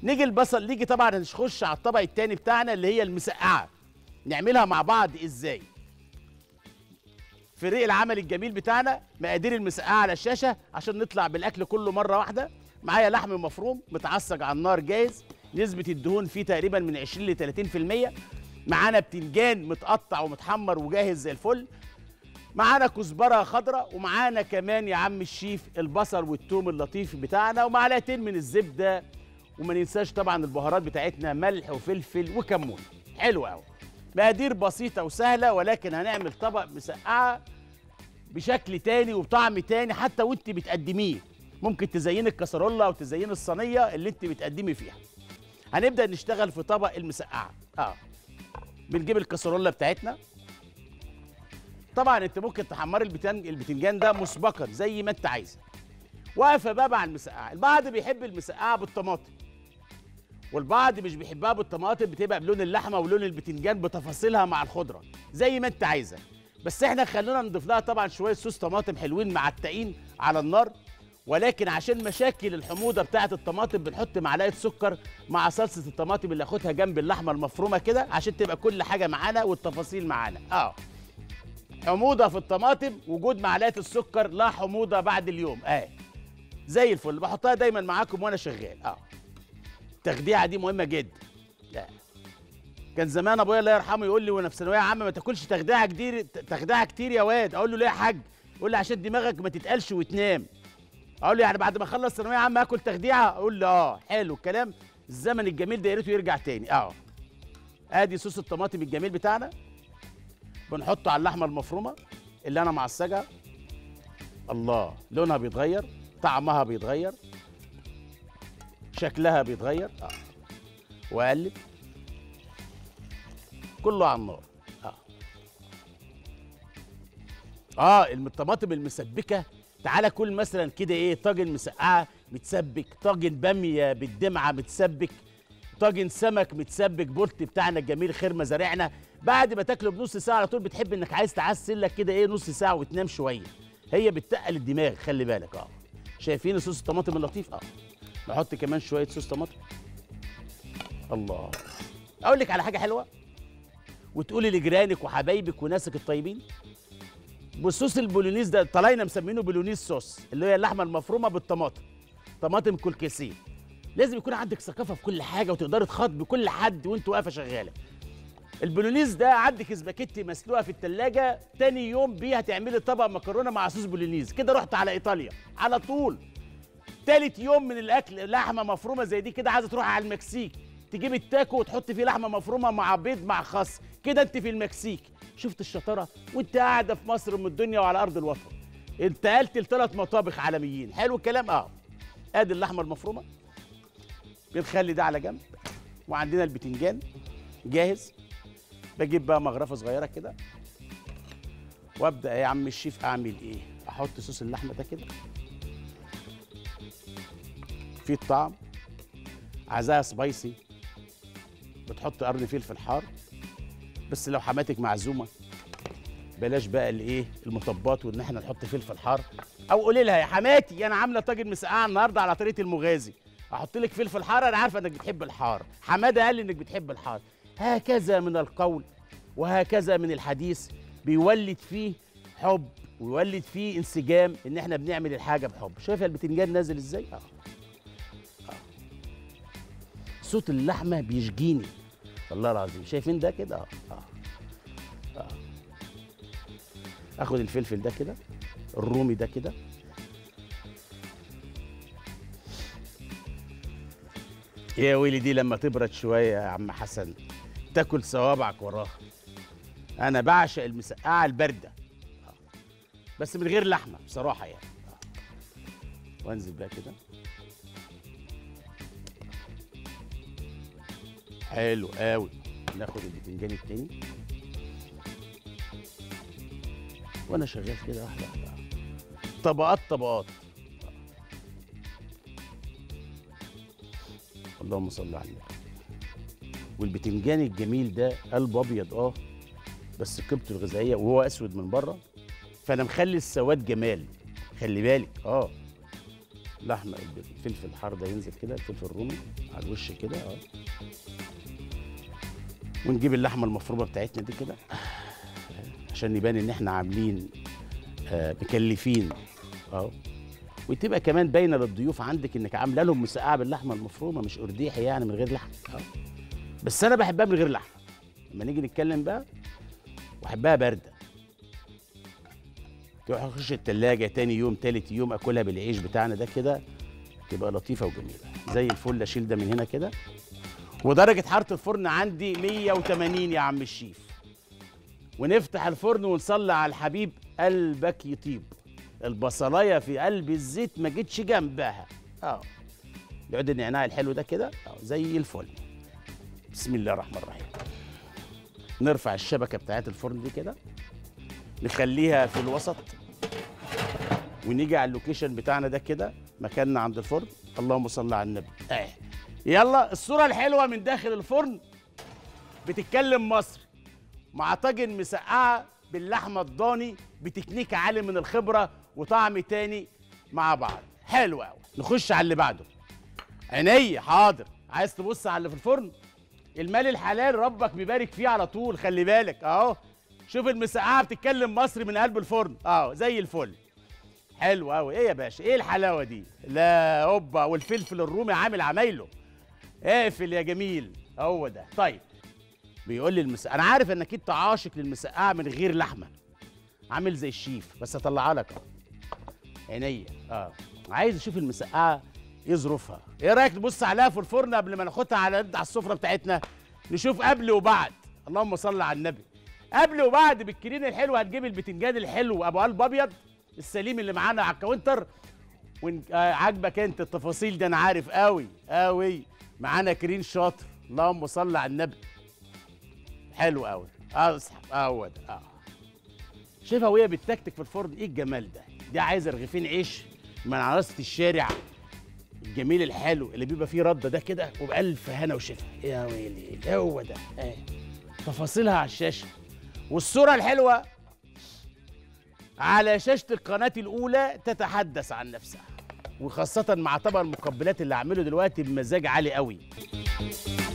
نيجي البصل نيجي طبعا نخش على الطبق التاني بتاعنا اللي هي المسقعه نعملها مع بعض ازاي فريق العمل الجميل بتاعنا مقادير المسقعه على الشاشه عشان نطلع بالاكل كله مره واحده معايا لحم مفروم متعصج على النار جاهز نسبه الدهون فيه تقريبا من 20 ل 30% معانا بتنجان متقطع ومتحمر وجاهز زي الفل معانا كزبره خضراء ومعانا كمان يا عم الشيف البصل والثوم اللطيف بتاعنا ومعلقتين من الزبده وما ننساش طبعا البهارات بتاعتنا ملح وفلفل وكمون حلو قوي مقادير بسيطه وسهله ولكن هنعمل طبق مسقعه بشكل تاني وبطعم تاني حتى وانت بتقدميه ممكن تزين الكسرولة او تزين الصينيه اللي انت بتقدمي فيها هنبدا نشتغل في طبق المسقعه اه بنجيب الكسرولة بتاعتنا طبعا انت ممكن تحمري البتنج البتنجان ده مسبقا زي ما انت عايزه واقفه بقى مع المسقعه البعض بيحب المسقعه بالطماطم والبعض مش بيحبها بالطماطم بتبقى بلون اللحمه ولون البتنجان بتفاصيلها مع الخضره زي ما انت عايزه بس احنا خلونا نضيف لها طبعا شويه صوص طماطم حلوين معتقين على النار ولكن عشان مشاكل الحموضه بتاعه الطماطم بنحط معلقه سكر مع صلصه الطماطم اللي اخدها جنب اللحمه المفرومه كده عشان تبقى كل حاجه معانا والتفاصيل معانا اه حموضه في الطماطم وجود معلقه السكر لا حموضه بعد اليوم اه زي الفل بحطها دايما معاكم وانا شغال اه التخديعه دي مهمه جدا لا كان زمان ابويا الله يرحمه يقول لي وانا في ثانويه عامه ما تاكلش تخديعه كتير تخديعه كتير يا واد اقول له ليه يا حاج يقول لي عشان دماغك ما تتقلش وتنام اقول له يعني بعد ما اخلص ثانويه عامه اكل تخديعه اقول له اه حلو الكلام الزمن الجميل ده يا ريته يرجع تاني اه ادي صوص الطماطم الجميل بتاعنا بنحطه على اللحمه المفرومه اللي انا معصجها الله لونها بيتغير طعمها بيتغير شكلها بيتغير اه واقلب كله على النار اه اه الم- الطماطم المسبكه تعالى كل مثلا كده ايه طاجن مسقعه متسبك طاجن باميه بالدمعه متسبك طاجن سمك متسبك بولت بتاعنا الجميل خير مزارعنا بعد ما تاكله بنص ساعه على طول بتحب انك عايز تعسل لك كده ايه نص ساعه وتنام شويه هي بتقل الدماغ خلي بالك اه شايفين صوص الطماطم اللطيف اه نحط كمان شويه صوص طماطم الله اقول لك على حاجه حلوه وتقولي لجيرانك وحبايبك وناسك الطيبين والصوص البولونيز ده طلعنا مسمينه بولونيز صوص اللي هي اللحمه المفرومه بالطماطم طماطم كلكسيه لازم يكون عندك ثقافه في كل حاجه وتقدري تخاطبي كل حد وانت واقفه شغاله البولونيز ده عندك سباكيتي مسلوقه في التلاجة تاني يوم بيها تعملي طبق مكرونه مع صوص بولونيز كده رحت على ايطاليا على طول تالت يوم من الاكل لحمه مفرومه زي دي كده عايزه تروح على المكسيك تجيب التاكو وتحط فيه لحمه مفرومه مع بيض مع خس كده انت في المكسيك شفت الشطاره وانت قاعده في مصر ام الدنيا وعلى ارض الوطن انتقلت لثلاث مطابخ عالميين حلو الكلام اه ادي اللحمه المفرومه بنخلي ده على جنب وعندنا البتنجان جاهز بجيب بقى مغرفه صغيره كده وابدا يا عم الشيف اعمل ايه احط صوص اللحمه ده كده في الطعم عايزاها سبايسي بتحط قرن فلفل حار بس لو حماتك معزومه بلاش بقى الايه المطبات وان احنا نحط فلفل حار او قولي لها يا حماتي انا عامله طاجن مسقعه النهارده على طريقه المغازي احط لك فلفل حار انا عارفه انك بتحب الحار حماده قال لي انك بتحب الحار هكذا من القول وهكذا من الحديث بيولد فيه حب ويولد فيه انسجام ان احنا بنعمل الحاجه بحب شايف البتنجان نازل ازاي اه صوت اللحمه بيشجيني والله العظيم شايفين ده كده اه اه اه اخد الفلفل ده كده الرومي ده كده يا ويلي دي لما تبرد شويه يا عم حسن تاكل صوابعك وراها انا بعشق المسقعه البارده آه. بس من غير لحمه بصراحه يعني آه. وانزل بقى كده حلو قوي ناخد البتنجان التاني وانا شغال كده واحده واحده طبقات طبقات اللهم صل على النبي والبتنجان الجميل ده قلبه ابيض اه بس قيمته الغذائيه وهو اسود من بره فانا مخلي السواد جمال خلي بالك اه لحمه الفلفل الحار ده ينزل كده الفلفل الرومي على الوش كده اه ونجيب اللحمه المفرومه بتاعتنا دي كده عشان يبان ان احنا عاملين آه مكلفين اه وتبقى كمان باينه للضيوف عندك انك عامله لهم مسقعه باللحمه المفرومه مش ارديحي يعني من غير لحم اه بس انا بحبها من غير لحم لما نيجي نتكلم بقى واحبها بارده تروح اخش التلاجة تاني يوم تالت يوم اكلها بالعيش بتاعنا ده كده تبقى لطيفه وجميله زي الفل اشيل ده من هنا كده ودرجه حراره الفرن عندي 180 يا عم الشيف ونفتح الفرن ونصلي على الحبيب قلبك يطيب البصلايه في قلب الزيت ما جيتش جنبها اه يقعد النعناع الحلو ده كده اه زي الفل بسم الله الرحمن الرحيم نرفع الشبكه بتاعت الفرن دي كده نخليها في الوسط ونيجي على اللوكيشن بتاعنا ده كده مكاننا عند الفرن اللهم صل على النبي اه يلا الصوره الحلوه من داخل الفرن بتتكلم مصري مع طاجن مسقعه باللحمه الضاني بتكنيك عالي من الخبره وطعم تاني مع بعض حلو قوي نخش على اللي بعده عينيا حاضر عايز تبص على اللي في الفرن المال الحلال ربك بيبارك فيه على طول خلي بالك اهو شوف المسقعه بتتكلم مصري من قلب الفرن اهو زي الفل حلو قوي ايه يا باشا ايه الحلاوه دي لا هوبا والفلفل الرومي عامل عمايله اقفل يا جميل هو ده طيب بيقول لي المسقعه انا عارف انك انت عاشق للمسقعه من غير لحمه عامل زي الشيف بس هطلعها لك اهو عينيا اه عايز اشوف المسقعه ايه ظروفها ايه رايك نبص عليها في الفرن قبل ما ناخدها على على السفره بتاعتنا نشوف قبل وبعد اللهم صل على النبي قبل وبعد بالكريم الحلو هتجيب البتنجان الحلو ابو قلب ابيض السليم اللي معانا على الكاونتر وان آه عاجبك انت التفاصيل دي انا عارف قوي قوي معانا كريم شاطر اللهم صل على النبي حلو قوي اصحى هو ده اه شايفها وهي بتتكتك في الفرن ايه الجمال ده دي عايزه رغيفين عيش من عراسه الشارع الجميل الحلو اللي بيبقى فيه رده ده كده وبألف هنا وشفا يا ويلي هو ده ايه تفاصيلها على الشاشه والصوره الحلوه على شاشه القناه الاولى تتحدث عن نفسها وخاصه مع طبق المقبلات اللي هعمله دلوقتي بمزاج عالي قوي